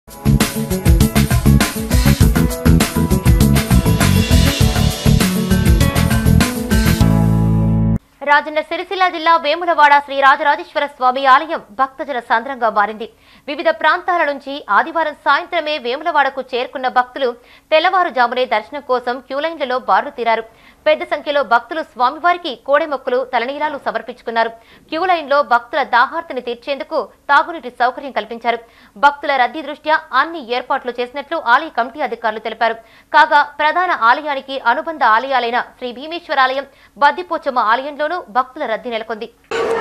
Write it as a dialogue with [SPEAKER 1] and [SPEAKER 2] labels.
[SPEAKER 1] రాజన్న సిరిసిల్ల జిల్లా వేములవాడ శ్రీ రాజరాజేశ్వర స్వామి ఆలయం భక్తజన సాంద్రంగా మారింది వివిధ ప్రాంతాల నుంచి ఆదివారం సాయంత్రమే వేములవాడకు చేరుకున్న భక్తులు తెల్లవారుజామునే దర్శనం కోసం క్యూలైన్లలో బారులు తీరారు పెద్ద సంఖ్యలో భక్తులు స్వామివారికి కోడెమొక్కులు తలనీలాలు సమర్పించుకున్నారు క్యూలైన్లో భక్తుల దాహార్తిని తీర్చేందుకు తాగునీటి సౌకర్యం కల్పించారు భక్తుల రద్దీ దృష్ట్యా అన్ని ఏర్పాట్లు చేసినట్లు ఆలయ కమిటీ అధికారులు తెలిపారు కాగా ప్రధాన ఆలయానికి అనుబంధ ఆలయాలైన శ్రీ భీమేశ్వరాలయం బద్దిపోచమ్మ ఆలయంలోనూ భక్తుల రద్దీ నెలకొంది